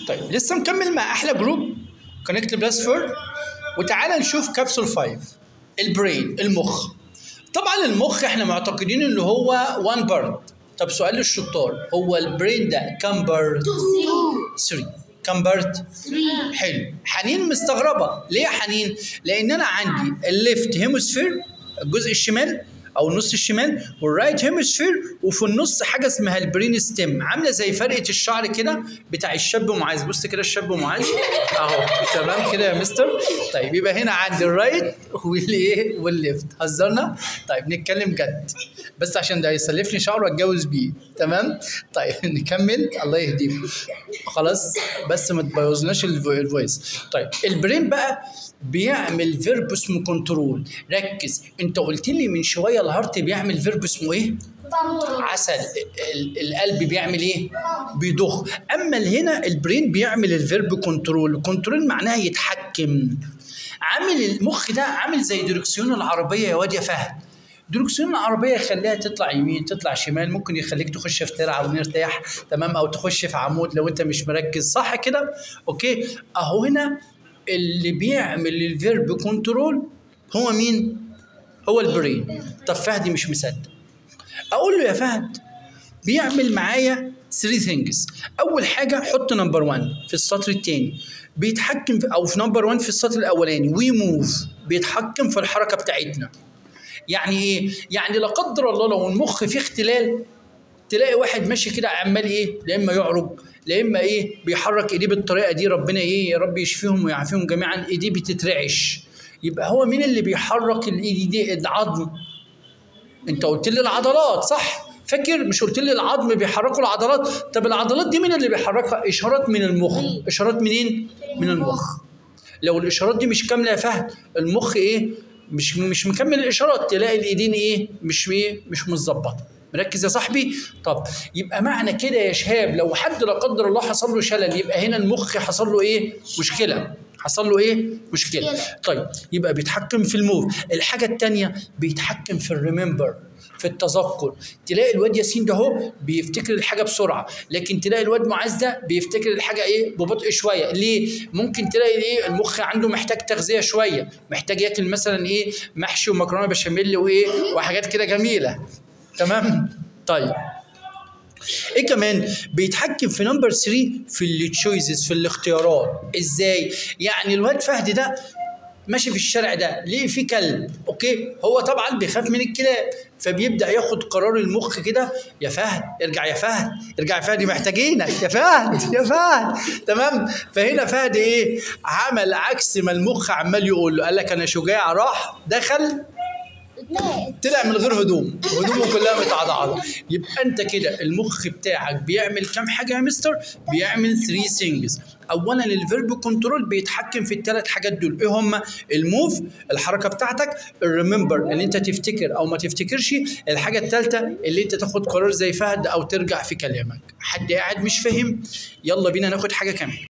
طيب لسه مكمل مع احلى جروب كونكت بلس 4 وتعالى نشوف كبسول 5 البرين المخ طبعا المخ احنا معتقدين ان هو 1 بارت طب سؤال للشطار هو البرين ده كام بارت 3 كام بارت حلو حنين مستغربه ليه يا حنين لان انا عندي الليفت هيموسفير الجزء الشمال او النص الشمال والرايت هيموسفير وفي النص حاجه اسمها البرين ستيم عامله زي فرقه الشعر كده بتاع الشاب معاذ بص كده الشاب معاذ اهو تمام كده يا مستر طيب يبقى هنا عندي الرايت والايه والليفت هزرنا طيب نتكلم جد بس عشان ده يسلفني شعر واتجوز بيه تمام طيب نكمل الله يهديكم خلاص بس ما تبوظناش الفو- الفويس طيب البرين بقى بيعمل فيرب اسمه كنترول ركز انت قلت لي من شويه الهارت بيعمل فيرب اسمه ايه عسل ال- القلب بيعمل ايه بيضخ اما هنا البرين بيعمل الفيرب كنترول كنترول معناها يتحكم عامل المخ ده عامل زي دركسيون العربيه يا واد يا فهد دركسيون العربيه يخليها تطلع يمين تطلع شمال ممكن يخليك تخش في ترعه ونرتاح تمام او تخش في عمود لو انت مش مركز صح كده اوكي اهو هنا اللي بيعمل الفيرب كنترول هو مين هو البرين طب فهدي مش مصدق اقول له يا فهد بيعمل معايا 3 ثينجز اول حاجه حط نمبر 1 في السطر الثاني بيتحكم في او في نمبر 1 في السطر الاولاني وي موف بيتحكم في الحركه بتاعتنا يعني ايه يعني لا قدر الله لو المخ فيه اختلال تلاقي واحد ماشي كده عمال ايه لا اما يعرج لا اما ايه بيحرك ايديه بالطريقه دي ربنا ايه يا رب يشفيهم ويعافيهم جميعا ايديه بتترعش يبقى هو مين اللي بيحرك الايد دي العظم انت قلت لي العضلات صح فاكر مش قلت لي العظم بيحركوا العضلات طب العضلات دي مين اللي بيحركها اشارات من المخ اشارات منين من المخ لو الاشارات دي مش كامله يا فهد المخ ايه مش مش مكمل الاشارات تلاقي الايدين ايه مش ايه مش متظبطه مركز يا صاحبي طب يبقى معنى كده يا شهاب لو حد لا قدر الله حصل له شلل يبقى هنا المخ حصل له ايه مشكله حصل له ايه مشكله طيب يبقى بيتحكم في الموف الحاجه الثانيه بيتحكم في الريمبر في التذكر تلاقي الواد ياسين ده اهو بيفتكر الحاجه بسرعه لكن تلاقي الواد معاذ ده بيفتكر الحاجه ايه ببطء شويه ليه ممكن تلاقي ايه المخ عنده محتاج تغذيه شويه محتاج ياكل مثلا ايه محشي ومكرونه بشاميل وايه وحاجات كده جميله تمام طيب ايه كمان بيتحكم في نمبر 3 في التشويسز في الاختيارات ازاي يعني الواد فهد ده ماشي في الشارع ده ليه في كلب اوكي هو طبعا بيخاف من الكلاب فبيبدا ياخد قرار المخ كده يا فهد ارجع يا فهد ارجع يا فهد محتاجينك يا فهد يا فهد تمام فهنا فهد ايه عمل عكس ما المخ عمال يقول له قال لك انا شجاع راح دخل طلع من غير هدوم هدومه كلها متعضعضه يبقى انت كده المخ بتاعك بيعمل كام حاجه يا مستر بيعمل 3 ثينجز اولا الفيرب كنترول بيتحكم في الثلاث حاجات دول ايه هم الموف الحركه بتاعتك الريمبر ان انت تفتكر او ما تفتكرش الحاجه الثالثه اللي انت تاخد قرار زي فهد او ترجع في كلامك حد قاعد مش فاهم يلا بينا ناخد حاجه كمان